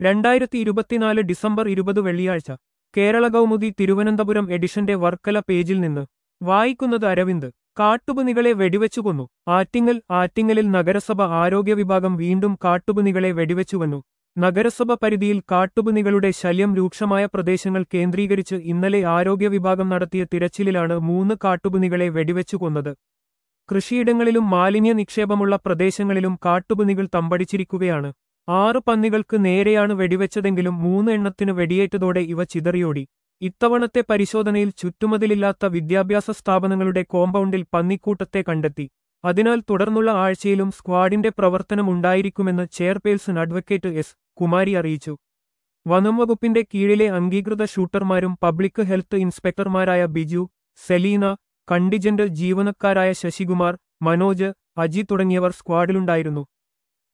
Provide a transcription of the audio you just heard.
രണ്ടായിരത്തി ഇരുപത്തിനാല് ഡിസംബർ ഇരുപത് വെള്ളിയാഴ്ച കേരള കൗമുദി തിരുവനന്തപുരം എഡിഷന്റെ വർക്കല പേജിൽ നിന്ന് വായിക്കുന്നത് അരവിന്ദ് കാട്ടുപന്നികളെ വെടിവെച്ചു കൊന്നു ആറ്റിങ്ങൽ ആറ്റിങ്ങലിൽ നഗരസഭ ആരോഗ്യ വിഭാഗം വീണ്ടും കാട്ടുപന്നികളെ വെടിവെച്ചുവന്നു നഗരസഭ പരിധിയിൽ കാട്ടുപന്നികളുടെ ശല്യം രൂക്ഷമായ പ്രദേശങ്ങൾ കേന്ദ്രീകരിച്ച് ഇന്നലെ ആരോഗ്യ വിഭാഗം നടത്തിയ തിരച്ചിലിലാണ് മൂന്ന് കാട്ടുപന്നികളെ വെടിവെച്ചു കൊന്നത് കൃഷിയിടങ്ങളിലും മാലിന്യ നിക്ഷേപമുള്ള പ്രദേശങ്ങളിലും കാട്ടുപന്നികൾ തമ്പടിച്ചിരിക്കുകയാണ് ആറ് പന്നികൾക്ക് നേരെയാണ് വെടിവെച്ചതെങ്കിലും മൂന്ന് എണ്ണത്തിന് വെടിയേറ്റതോടെ ഇവ ചിതറിയോടി ഇത്തവണത്തെ പരിശോധനയിൽ ചുറ്റുമതിലില്ലാത്ത വിദ്യാഭ്യാസ സ്ഥാപനങ്ങളുടെ കോമ്പൗണ്ടിൽ പന്നിക്കൂട്ടത്തെ കണ്ടെത്തി അതിനാൽ തുടർന്നുള്ള ആഴ്ചയിലും സ്ക്വാഡിന്റെ പ്രവർത്തനം ഉണ്ടായിരിക്കുമെന്ന് ചെയർപേഴ്സൺ അഡ്വക്കേറ്റ് എസ് കുമാരി അറിയിച്ചു വനം വകുപ്പിന്റെ കീഴിലെ അംഗീകൃത ഷൂട്ടർമാരും പബ്ലിക് ഹെൽത്ത് ഇൻസ്പെക്ടർമാരായ ബിജു സെലീന കണ്ടിജന്റ് ജീവനക്കാരായ ശശികുമാർ മനോജ് അജി തുടങ്ങിയവർ സ്ക്വാഡിലുണ്ടായിരുന്നു